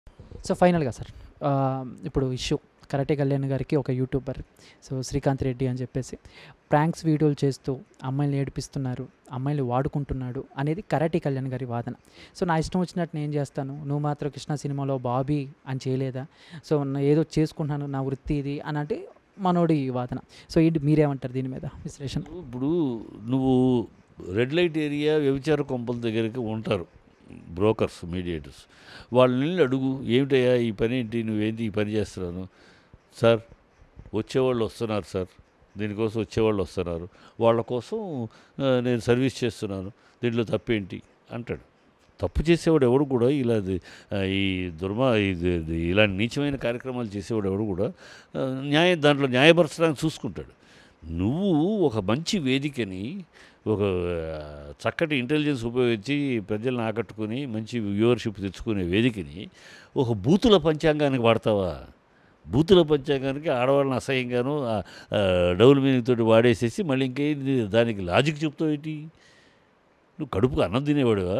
so ఫైనల్గా sir ఆ, ఇప్పుడు ఇష్యూ కరాటే కళ్యాణ్ గారికి ఒక యూట్యూబర్ సో శ్రీకాంత్ రెడ్డి అని చెప్పేసి ప్రాంక్స్ వీడియోలు చేస్తూ అమ్మాయిని ఏడిపిస్తున్నారు అమ్మాయిని వాడుకుంటున్నాడు అనేది కరాటే కళ్యాణ్ గారి వాదన సో నా ఇష్టం వచ్చినట్టు నేను చేస్తాను నువ్వు మాత్రం కృష్ణ సినిమాలో బాబీ అని చేయలేదా సో నా- ఏదో చేసుకుంటున్నాను నా వృత్తి ఇది అని అంటే మనోడి వాదన సో ఇది మీరేమంటారు దీని మీద విశ్లేషణ ఇప్పుడు నువ్వు రెడ్ లైట్ ఏరియా వ్యభిచార కొంపల దగ్గరికి ఉంటారు బ్రోకర్స్ మీడియేటర్స్ వాళ్ళని వెళ్ళి అడుగు ఏమిటయ్యా ఈ పని ఏంటి నువ్వేంటి ఈ పని చేస్తున్నాను సార్ వచ్చేవాళ్ళు వస్తున్నారు సార్ దీనికోసం వచ్చేవాళ్ళు వస్తున్నారు వాళ్ళ కోసం ఆ, నేను సర్వీస్ చేస్తున్నాను దీంట్లో తప్పేంటి అంటాడు తప్పు చేసేవాడు ఎవడు కూడా ఇలా ది- ఆ, ఈ దుర్మా ఇది ఇది ఇలాంటి నీచమైన కార్యక్రమాలు చేసేవాడు ఎవడు కూడా ఆ, న్యాయం దాంట్లో న్యాయపరచడానికి చూసుకుంటాడు నువ్వు ఒక మంచి వేదికని ఒక ఆ, చక్కటి ఇంటెలిజెన్స్ ఉపయోగించి ప్రజలను ఆకట్టుకుని మంచి వ్యూవర్షిప్ తెచ్చుకునే వేదికని ఒక బూతుల పంచాంగానికి వాడతావా బూతుల పంచాంగానికి ఆడవాళ్ళని అసహ్యంగాను ఆ, ఆ, డబుల్ మీనింగ్ తోటి వాడేసేసి మళ్ళీ ఇంకేంది దానికి లాజిక్ చెప్తావు ఏంటి నువ్వు కడుపుకు అన్నం తినేవాడువా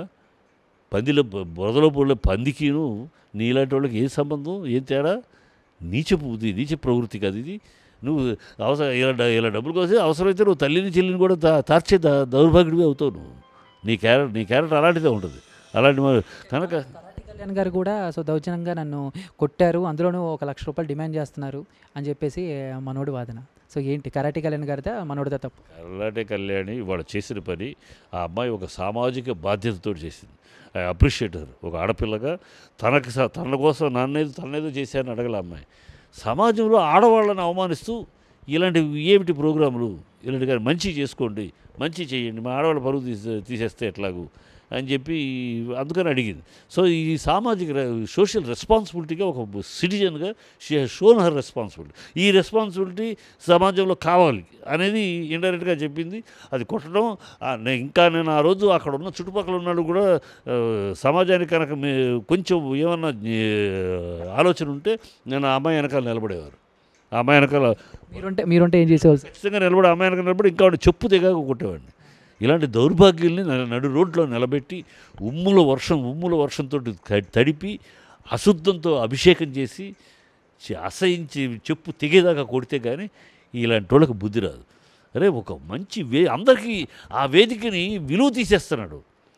పందిలో బ- బురదలో పొడిలో పందికిను నీలాంటి వాళ్ళకి ఏ సంబంధం ఏం తేడా నీచపు ఇది నీచ ప్రవృత్తి కాదు ఇది నువ్వు అవసరం ఇలా డ- ఇలా డబ్బులు కోసం అవసరమైతే నువ్వు తల్లిని చెల్లిని కూడా దా తార్చే దా దౌర్భాగ్యుడివే అవుతావు నువ్వు నీ క్యారెక్టర్ నీ క్యారెక్టర్ అలాంటిదే ఉంటుంది అలాంటి మ- కనుక కరాటే కళ్యాణ్ గారు కూడా సో దౌర్జన్యంగా నన్ను కొట్టారు అందులోనూ ఒక లక్ష రూపాయలు డిమాండ్ చేస్తున్నారు అని చెప్పేసి మనోడి వాదన సో ఏంటి కరాటే కళ్యాణ్ గారిదా మనోడిదా తప్పు కర్లాటే కళ్యాణి వాడు చేసిన పని ఆ అమ్మాయి ఒక సామాజిక బాధ్యతతో చేసింది ఐ అప్రిషియేట్ హర్ ఒక ఆడపిల్లగా తనకి స- తన కోసం నన్నేదో తనేదో చేశారని అడగల అమ్మాయి సమాజంలో ఆడవాళ్ళని అవమానిస్తూ ఇలాంటి ఏమిటి ప్రోగ్రాములు ఇలాంటి కానీ మంచి చేసుకోండి మంచి చేయండి మా ఆడవాళ్ళ పరువు తీసే తీసేస్తే ఎట్లాగూ అని చెప్పి అందుకని అడిగింది సో ఈ సామాజిక సోషల్ రెస్పాన్సిబిలిటీగా ఒక సిటిజన్గా షీ షోన్ హర్ రెస్పాన్సిబిలిటీ ఈ రెస్పాన్సిబిలిటీ సమాజంలో కావాలి అనేది ఇండైరెక్ట్గా చెప్పింది అది కొట్టడం ఆ, నే- ఇంకా నేను ఆ రోజు అక్కడ ఉన్న చుట్టుపక్కల ఉన్నాడు కూడా ఆ, సమాజానికి కనుక మే- కొంచెం ఏమన్నా ఏ, ఆలోచన ఉంటే నేను ఆ అమ్మాయి వెనకాల నిలబడేవారు ఆ అమ్మాయి వెనకాల మీరుంటే మీరుంటే ఏం చేసేవాళ్ళు సార్ ఖచ్చితంగా నిలబడి ఆ అమ్మాయి వెనకాల నిలబడి ఇంకా వాడిని చెప్పు తెగాక కొట్టేవాడిని ఇలాంటి దౌర్భాగ్యుల్ని న- నడు రోడ్లో నిలబెట్టి ఉమ్ముల వర్షం ఉమ్ముల వర్షంతో తడిపి అశుద్ధంతో అభిషేకం చేసి చి- అసహించి చెప్పు తెగేదాకా కొడితే కానీ ఇలాంటి వాళ్ళకి బుద్ధి రాదు అరే ఒక మంచి వే అందరికీ ఆ వేదికని విలువ తీసేస్తున్నాడు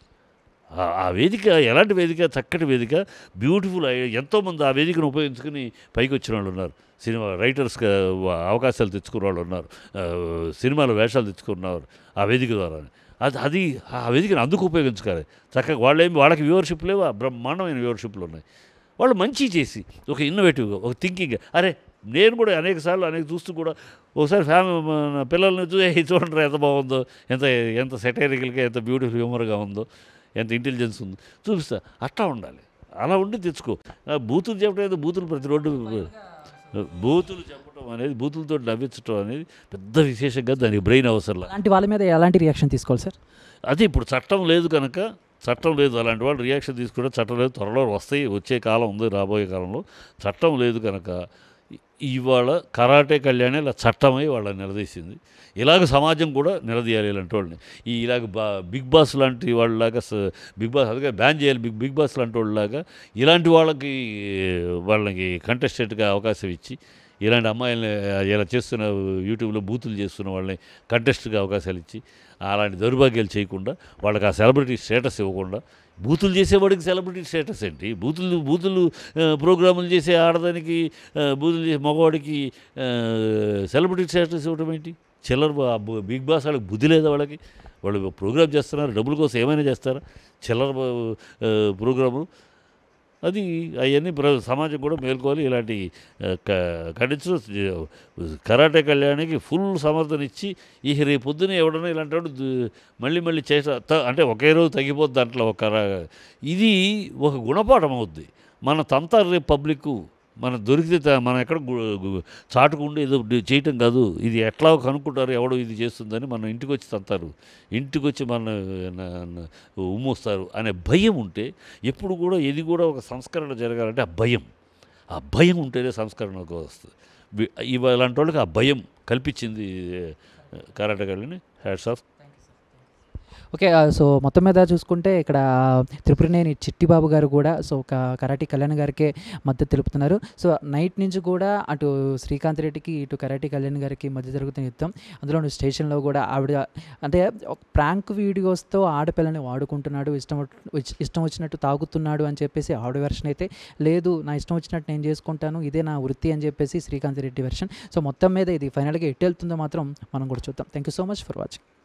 ఆ- ఆ వేదిక ఎలాంటి వేదిక చక్కటి వేదిక బ్యూటిఫుల్ ఐ- ఎంతోమంది ఆ వేదికను ఉపయోగించుకుని పైకి వచ్చిన వాళ్ళు ఉన్నారు సినిమా రైటర్స్కి అవకాశాలు తెచ్చుకున్న వాళ్ళు ఉన్నారు ఆ, సినిమాలో వేషాలు తెచ్చుకున్నారు ఆ వేదిక ద్వారా అది అది ఆ వేదికను అందుకు ఉపయోగించుకోవాలి చక్కగా వాళ్ళేమి వాళ్ళకి వ్యూవర్షిప్ లేవు ఆ బ్రహ్మాండమైన వ్యూవర్షిప్లు ఉన్నాయి వాళ్ళు మంచి చేసి ఒక ఇన్నోవేటివ్గా ఒక థింకింగ్ అరే నేను కూడా అనేక సార్లు అనేక చూస్తూ కూడా ఒకసారి ఫ్యామిలీ మన పిల్లల్ని చూసి "ఏయ్, చూడండి ఎంత బాగుందో ఎంత ఎంత సెటైరికల్గా ఎంత బ్యూటిఫుల్ హ్యూమర్గా ఉందో ఎంత ఇంటెలిజెన్స్ ఉందో చూపిస్తా అట్లా ఉండాలి అలా ఉండి తెచ్చుకో ఆ బూతులు చెప్పడం ఏదో బూతులు ప్రతి రోడ్డు బూతులు చెప్పడం అనేది బూతులతో నవ్వించడం అనేది పెద్ద విశేషంగా దానికి బ్రెయిన్ అవసరం అలాంటి వాళ్ళ మీద ఎలాంటి రియాక్షన్ తీసుకోవాలి సార్ అది ఇప్పుడు చట్టం లేదు కనుక చట్టం లేదు అలాంటి వాళ్ళు రియాక్షన్ తీసుకుంటే చట్టం లేదు త్వరలో వస్తాయి వచ్చే కాలం ఉంది రాబోయే కాలంలో చట్టం లేదు కనుక ఇ- ఇవాళ కరాటే కళ్యాణి ఇలా చట్టమై వాళ్ళని నిలదీసింది ఇలాగ సమాజం కూడా నిలదీయాలి ఇలాంటి వాళ్ళని ఈ ఇలాగ బా బిగ్ బాస్ లాంటి వాళ్ళలాగా స- బిగ్ బాస్ అదే బ్యాన్ చేయాలి బిగ్ బిగ్ బాస్ లాంటి వాళ్ళలాగా ఇలాంటి వాళ్ళకి వాళ్ళకి కంటెస్టెంట్గా అవకాశం ఇచ్చి ఇలాంటి అమ్మాయిల్ని ఇలా చేస్తున్న యూట్యూబ్లో బూతులు చేస్తున్న వాళ్ళని కంటెస్ట్గా అవకాశాలు ఇచ్చి అలాంటి దౌర్భాగ్యాలు చేయకుండా వాళ్ళకి ఆ సెలబ్రిటీ స్టేటస్ ఇవ్వకుండా బూతులు చేసేవాడికి సెలబ్రిటీ స్టేటస్ ఏంటి బూతులు బూతులు ఆ, ప్రోగ్రాములు చేసే ఆడదానికి ఆ, బూతులు చేసే మగవాడికి ఆ, సెలబ్రిటీ స్టేటస్ ఇవ్వడం ఏంటి చిల్లర బా- బు- బిగ్ బాస్ వాళ్ళకి బుద్ధి లేదా వాళ్ళకి వాళ్ళు ప్రోగ్రామ్ చేస్తున్నారు డబ్బుల కోసం ఏమైనా చేస్తారా చిల్లర బా- ఆ, ప్రోగ్రాములు అది అవన్నీ ప్ర సమాజం కూడా మేల్కోవాలి ఇలాంటి ఆ, క- ఖండించు కరాటే కళ్యాణికి ఫుల్ సమర్థన ఇచ్చి ఈ రేపు పొద్దున ఎవడన్నా ఇలాంటి వాడు దు- మళ్ళీ మళ్ళీ చేసా త- అంటే ఒకే రోజు తగ్గిపోద్ది దాంట్లో ఒక రా- ఇది ఒక గుణపాఠం అవుద్ది మన తంతారు రేపు పబ్లిక్ మన దొరికితే త- మనం ఎక్కడ గు- గు- చాటుకుండి ఏదో డి- చేయటం కాదు ఇది ఎట్లా కనుక్కుంటారు ఎవడో ఇది చేస్తుందని మన ఇంటికి వచ్చి తంతారు ఇంటికి వచ్చి మన న- న- ఉమ్మొస్తారు అనే భయం ఉంటే ఎప్పుడు కూడా ఇది కూడా ఒక సంస్కరణ జరగాలంటే ఆ భయం ఆ భయం ఉంటేనే సంస్కరణకు వస్తుంది వి- ఇవ ఇలాంటి వాళ్ళకి ఆ భయం కల్పించింది కరాటగాళ్ళని హ్యాట్స్ ఆఫ్ ఓకే ఆ, సో మొత్తం మీద చూసుకుంటే ఇక్కడ త్రిపురనేని చిట్టిబాబు గారు కూడా సో ఒక కరాటి కళ్యాణ్ గారికే మద్దతు తెలుపుతున్నారు సో నైట్ నుంచి కూడా అటు శ్రీకాంత్ రెడ్డికి ఇటు కరాటి కళ్యాణ్ గారికి మధ్య జరుగుతున్న యుద్ధం అందులో స్టేషన్లో కూడా ఆవిడ అంటే ఒక ప్రాంక్ వీడియోస్తో ఆడపిల్లని వాడుకుంటున్నాడు ఇష్టం వచ్చి- ఇష్టం వచ్చినట్టు తాగుతున్నాడు అని చెప్పేసి ఆవిడ వెర్షన్ అయితే లేదు నా ఇష్టం వచ్చినట్టు నేను చేసుకుంటాను ఇదే నా వృత్తి అని చెప్పేసి శ్రీకాంత్ రెడ్డి వెర్షన్ సో మొత్తం మీద ఇది ఫైనల్గా ఎటు వెళ్తుందో మాత్రం మనం కూడా చూద్దాం thank you so much for watching